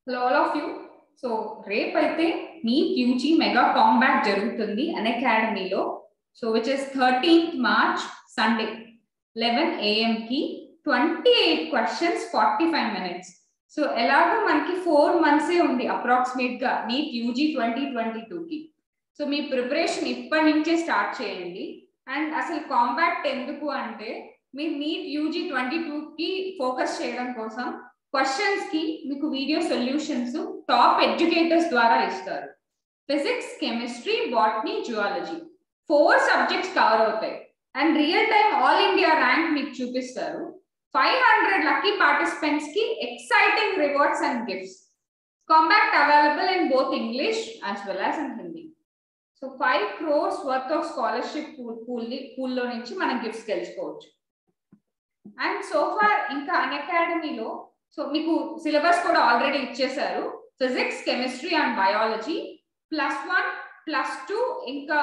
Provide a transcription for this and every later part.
hello all of you so రేపైతే NEET UG mega combat జరుగుతుంది అన్ అకాడమీలో so which is thirteenth March Sunday eleven కి twenty eight questions forty five minutes so ఎలాగో మనకి four మంత్సే ఉంది అప్రాక్సిమేట్ గా నీట్ యూజీ ట్వంటీ ట్వంటీ టూకి సో మీ ప్రిపరేషన్ ఇప్పటి నుంచే స్టార్ట్ చేయండి అండ్ అసలు కాంబాక్ట్ ఎందుకు అంటే మీరు నీట్ యూజీ ట్వంటీ టూకి ఫోకస్ చేయడం కోసం క్వశ్చన్స్ కి మీకు వీడియో సొల్యూషన్స్ టాప్ ఎడ్యుకేటర్స్ ద్వారా ఇస్తారు physics chemistry botany zoology four subjects cover అవుతాయి and real time all India rank మీకు చూపిస్తారు ఫైవ్ హండ్రెడ్ లక్కీ పార్టిసిపెంట్స్ కి exciting rewards and gifts combat available in both English as well as in Hindi so five crores worth of scholarship pool పూల్లో నుంచి మనం gifts గెలుచుకోవచ్చు and so far ఇంకా అన్ అకాడమీలో so మీకు syllabus కూడా ఆల్రెడీ ఇచ్చేసారు physics chemistry and biology plus one plus two ఇంకా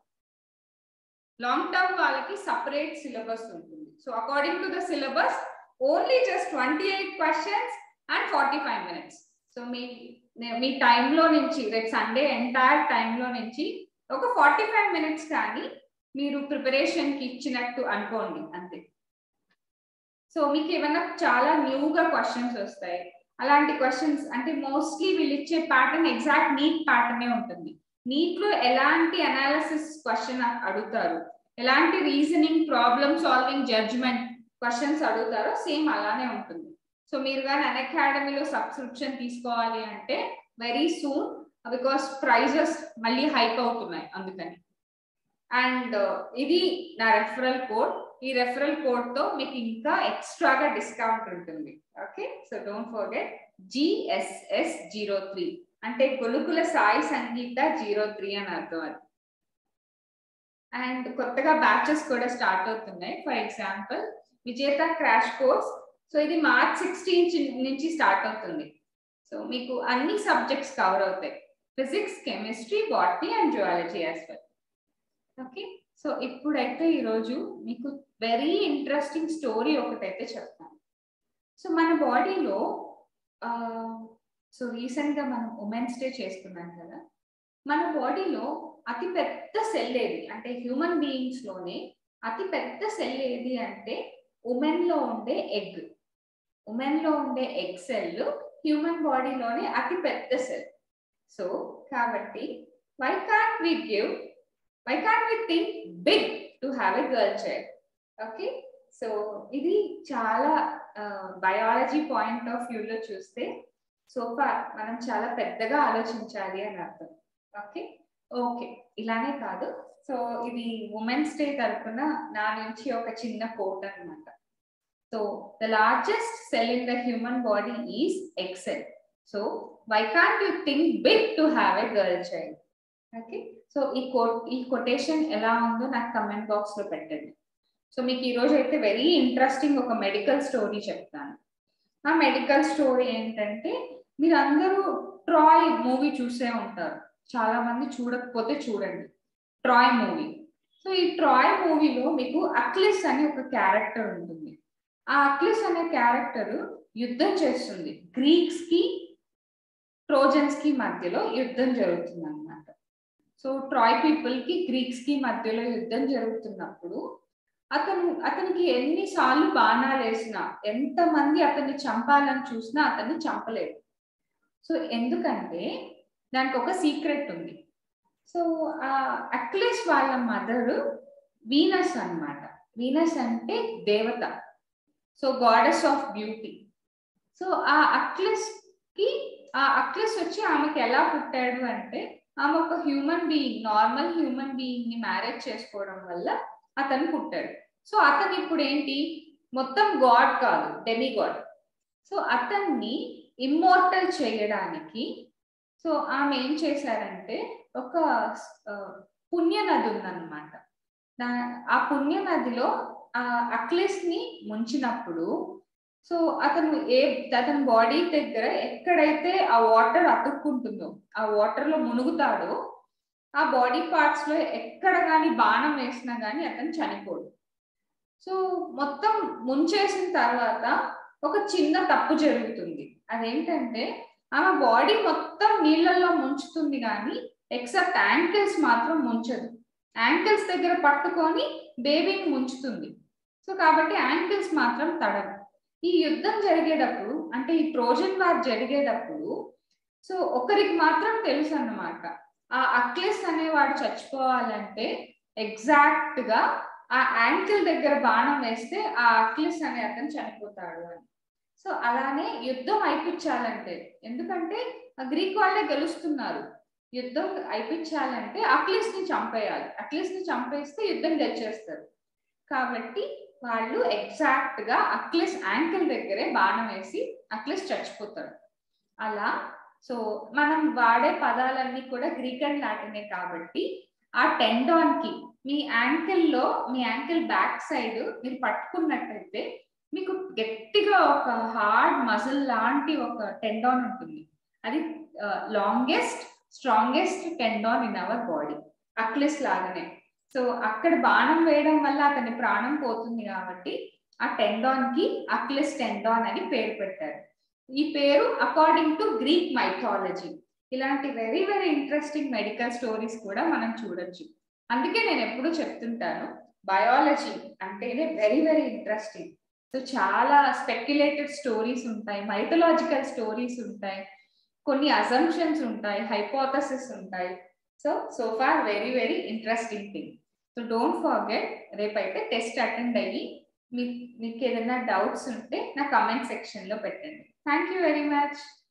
long term వాళ్ళకి సపరేట్ సిలబస్ ఉంటుంది so according to the syllabus only just twenty eight questions and forty five minutes so మీ మీ టైంలో నుంచి రేపు సండే ఎంటైర్ టైంలో నుంచి ఒక ఫార్టీ ఫైవ్ మినిట్స్ కానీ మీరు ప్రిపరేషన్కి ఇచ్చినట్టు అనుకోండి అంతే సో మీకు ఏమైనా చాలా న్యూగా క్వశ్చన్స్ వస్తాయి అలాంటి క్వశ్చన్స్ అంటే మోస్ట్లీ వీళ్ళు ఇచ్చే ప్యాటర్న్ ఎగ్జాక్ట్ నీట్ ప్యాటర్నే ఉంటుంది నీట్ లో ఎలాంటి అనాలిసిస్ క్వశ్చన్ అడుగుతారు ఎలాంటి reasoning problem solving judgement questions అడుగుతారో సేమ్ అలానే ఉంటుంది సో మీరు కానీ అన్ అకాడమీలో సబ్స్క్రిప్షన్ తీసుకోవాలి అంటే వెరీ సూన్ బికాస్ ప్రైజెస్ మళ్ళీ హైక్ అవుతున్నాయి అందుకని అండ్ ఇది నా రెఫరల్ కోడ్ ఈ రెఫరల్ కోడ్ తో మీకు ఇంకా ఎక్స్ట్రాగా డిస్కౌంట్ ఉంటుంది okay so don't forget GSS zero three అంటే గొలుకుల సాయి సంగీత జీరో త్రీ అని అర్థం అది అండ్ కొత్తగా బ్యాచెస్ కూడా స్టార్ట్ అవుతున్నాయి for example Vijetha crash course so ఇది మార్చ్ సిక్స్టీన్ నుంచి స్టార్ట్ అవుతుంది సో మీకు అన్ని సబ్జెక్ట్స్ కవర్ అవుతాయి physics chemistry botany and zoology as well okay so ఇప్పుడైతే ఈరోజు మీకు వెరీ ఇంట్రెస్టింగ్ స్టోరీ ఒకటైతే చెప్తాను సో మన బాడీలో సో రీసెంట్గా మనం ఉమెన్స్ డే చేసుకున్నాం కదా మన బాడీలో అతి పెద్ద సెల్ ఏది అంటే హ్యూమన్ బీయింగ్స్ లోనే అతి పెద్ద సెల్ ఏది అంటే ఉమెన్ లో ఉండే ఎగ్ ఉమెన్ లో ఉండే ఎగ్ సెల్ హ్యూమన్ బాడీలోనే అతి పెద్ద సెల్ సో కాబట్టి why can't we give why can't we think big to have a girl child okay so ఇది చాలా బయాలజీ పాయింట్ ఆఫ్ వ్యూలో చూస్తే సోఫా మనం చాలా పెద్దగా ఆలోచించాలి అని అర్థం ఓకే ఓకే ఇలానే కాదు సో ఇది ఉమెన్స్ డే తరఫున నా నుంచి ఒక చిన్న కోట్ అనమాట so the largest cell in the human body is egg cell so why can't you think big to have a girl child okay so ఈ కోట్ ఈ కొటేషన్ ఎలా ఉందో నాకు కమెంట్ బాక్స్ లో పెట్టండి సో మీకు ఈరోజు అయితే వెరీ ఇంట్రెస్టింగ్ ఒక మెడికల్ స్టోరీ చెప్తాను ఆ మెడికల్ స్టోరీ ఏంటంటే మీరు అందరూ ట్రాయ్ మూవీ చూసే ఉంటారు చాలా మంది చూడకపోతే చూడండి ట్రాయ్ మూవీ సో ఈ ట్రాయ్ మూవీలో మీకు అక్లిస్ అని ఒక క్యారెక్టర్ ఉంటుంది ఆ అక్లిస్ అనే క్యారెక్టర్ యుద్ధం చేస్తుంది గ్రీక్స్ కి ట్రోజన్స్ కి మధ్యలో యుద్ధం జరుగుతుంది అనమాట సో ట్రాయ్ పీపుల్ కి గ్రీక్స్ కి మధ్యలో యుద్ధం జరుగుతున్నప్పుడు అతను అతనికి ఎన్నిసార్లు బాణాలు వేసినా ఎంతమంది అతన్ని చంపాలని చూసినా అతన్ని చంపలేదు సో ఎందుకంటే దానికి ఒక సీక్రెట్ ఉంది సో ఆ అక్లెస్ వాళ్ళ మదర్ వీనస్ అనమాట వీనస్ అంటే దేవత so goddess of beauty so ఆ అక్లెస్ కి ఆ అక్లెస్ వచ్చి ఆమెకి ఎలా పుట్టాడు అంటే ఆమె ఒక human being normal human being ని మ్యారేజ్ చేసుకోవడం వల్ల అతను పుట్టాడు సో అతను ఇప్పుడు ఏంటి మొత్తం గాడ్ కాదు డెమి గాడ్ సో అతన్ని ఇమ్మోర్టల్ చేయడానికి సో ఆమె ఏం చేశారంటే ఒక పుణ్య నది ఉందన్నమాట ఆ పుణ్య నదిలో ఆ అక్లెస్ ని ముంచినప్పుడు సో అతను ఏ అతని బాడీ దగ్గర ఎక్కడైతే ఆ వాటర్ అతుక్కుంటుందో ఆ వాటర్ లో మునుగుతాడో ఆ బాడీ పార్ట్స్ లో ఎక్కడ కానీ బాణం వేసినా కానీ అతను చనిపోడు సో మొత్తం ముంచేసిన తర్వాత ఒక చిన్న తప్పు జరుగుతుంది అదేంటంటే ఆమె బాడీ మొత్తం నీళ్ళల్లో ముంచుతుంది కానీ ఎక్సెప్ట్ యాంకిల్స్ మాత్రం ముంచదు యాంకిల్స్ దగ్గర పట్టుకొని బేబీని ముంచుతుంది సో కాబట్టి యాంకిల్స్ మాత్రం తడవు ఈ యుద్ధం జరిగేటప్పుడు అంటే ఈ ట్రోజన్ వార్ జరిగేటప్పుడు సో ఒకరికి మాత్రం తెలుసు అన్నమాట ఆ అక్లెస్ అనేవాడు చచ్చిపోవాలంటే ఎగ్జాక్ట్ గా ఆ యాంకిల్ దగ్గర బాణం వేస్తే ఆ అక్లెస్ అనే అతను చనిపోతాడు అని సో అలానే యుద్ధం అయిపించాలంటే ఎందుకంటే గ్రీక్ వాళ్ళే గెలుస్తున్నారు యుద్ధం అయిపించాలంటే అక్లిస్ ని చంపేయాలి అక్లిస్ ని చంపేస్తే యుద్ధం గెలిచేస్తారు కాబట్టి వాళ్ళు ఎగ్జాక్ట్ గా అక్లిస్ యాంకిల్ దగ్గరే బాణం వేసి అక్లిస్ చచ్చిపోతాడు అలా సో మనం వాడే పదాలన్నీ కూడా గ్రీక్ అండ్ లాటినే కాబట్టి ఆ టెండాన్ కి మీ యాంకిల్ లో మీ యాంకిల్ బ్యాక్ సైడ్ మీరు పట్టుకున్నట్టయితే మీకు గట్టిగా ఒక హార్డ్ మజిల్ లాంటి ఒక టెండాన్ ఉంటుంది అది longest strongest tendon in our body Achilles లాగానే సో అక్కడ బాణం వేయడం వల్ల అతని ప్రాణం పోతుంది కాబట్టి ఆ టెండాన్ కి అక్లిస్ టెండాన్ అని పేరు పెట్టారు ఈ పేరు అకార్డింగ్ టు గ్రీక్ మైథాలజీ ఇలాంటి very very interesting medical stories కూడా మనం చూడొచ్చు అందుకే నేను ఎప్పుడు చెప్తుంటాను బయాలజీ అంటేనే వెరీ వెరీ ఇంట్రెస్టింగ్ సో చాలా స్పెక్యులేటెడ్ స్టోరీస్ ఉంటాయి మైథలాజికల్ స్టోరీస్ ఉంటాయి కొన్ని అజంప్షన్స్ ఉంటాయి హైపోథసిస్ ఉంటాయి so so far very very interesting thing so don't forget రేపైతే టెస్ట్ అటెండ్ అయ్యి మీకు మీకు ఏదైనా డౌట్స్ ఉంటే నా కమెంట్ సెక్షన్లో పెట్టండి థ్యాంక్ యూ వెరీ మచ్